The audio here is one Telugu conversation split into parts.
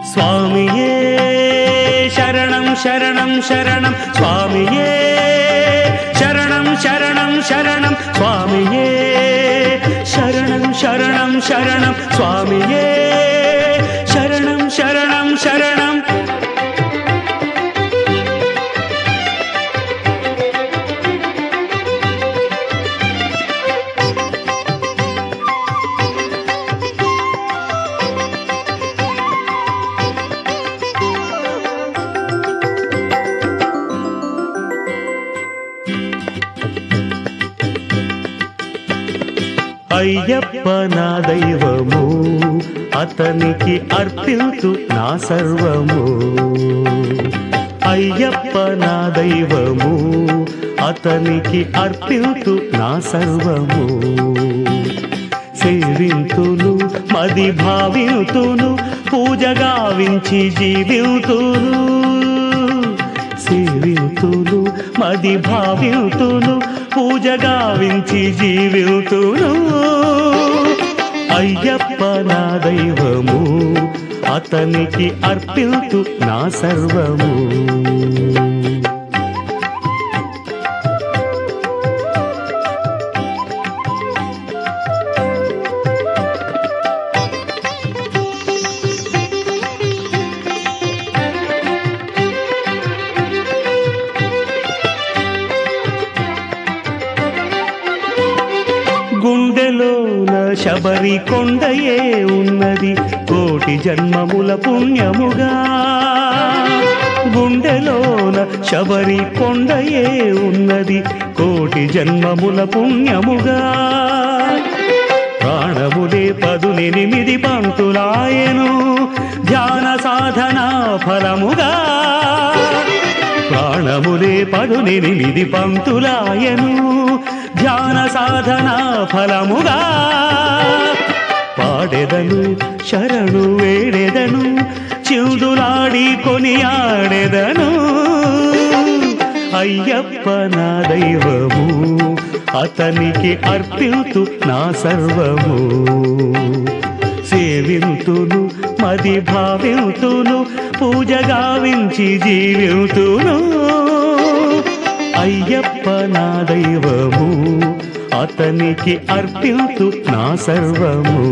స్వామియే శరణం శరణం శరణం స్వామియే శరణం శరణం శరణం స్వామియే శరణం శరణం శరణం స్వామియే శరణం శరణం శరణం అయ్యప్ప నా దైవము అతనికి అర్పిల్తు నా సర్వము అయ్యప్ప నా దైవము అతనికి అర్పిల్తు నా సర్వము సేవింతును మది భావితును పూజ గావించి జీవితును సేవితును మది భావితును పూజ గావించి జీవితును అయ్యప్ప నా దైవము అతనికి అర్పిల్తు నా సర్వము గుండెలోన శబరి కొండయే ఉన్నది కోటి జన్మముల పుణ్యముగా గుండెలోన శబరి కొండయే ఉన్నది కోటి జన్మముల పుణ్యముగా ప్రాణములే పదునెనిమిది పంతులాయను ధ్యాన సాధన ఫలముగా ప్రాణములే పదునెనిమిది పంతులాయను ధ్యాన సాధన ఫలముగా పాడెదను శరణు వేడెదను చివుదులాడి కొనియాడెదను అయ్యప్ప నా దైవము అతనికి అర్పిల్తు నా సర్వము సేవింతును మది భావింతును పూజ గావించి జీవితును అయ్యప్ప నా దైవము అతనికి అర్పిల్తు నా సర్వము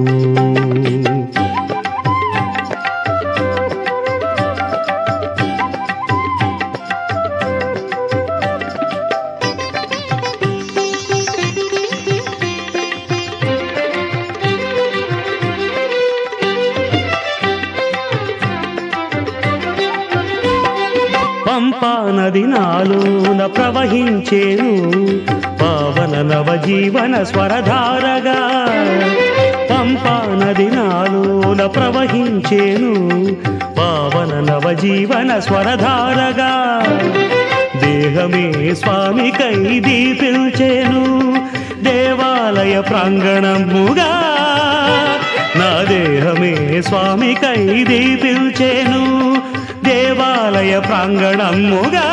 పంపా నది నాలోన ప్రవహించేను పావన నవజీవన స్వరధారగా పంపా నది నాలోన ప్రవహించేను పావన నవజీవన స్వరధారగా దేహమే స్వామికై దీపించేను దేవాలయ ప్రాంగణముగా నా దేహమే స్వామికై దీపించేను దేవాలయ ప్రాంగణముగా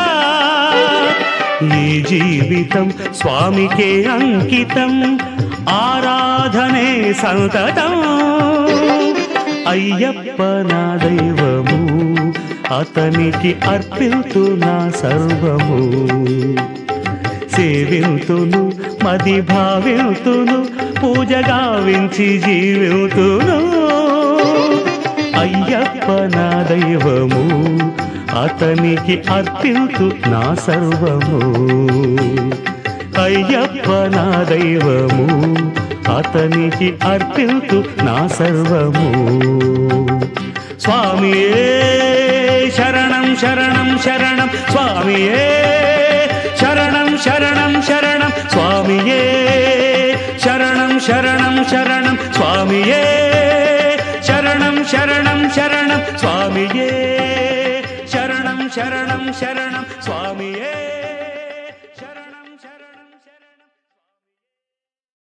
ఈ జీవితం స్వామికే అంకితం ఆరాధనే సంతతం అయ్యప్ప నా దైవము అతనికి అర్పిల్తు నా సర్వము సేవింతును మది భావింతును పూజ గావించి జీవితును అయ్యప్ప నా దైవము అతనికి అర్పిల్తు నా సర్వము అయ్యప్ప నా దైవము అతనికి అర్పిల్తు నా సర్వము స్వామియే శరణం శరణం శరణం స్వామియే శరణం శరణం శరణం స్వామియే శరణం శరణం శరణం స్వామియే శరణం శరణం శరణం స్వామియే శరణం శరణం శరణం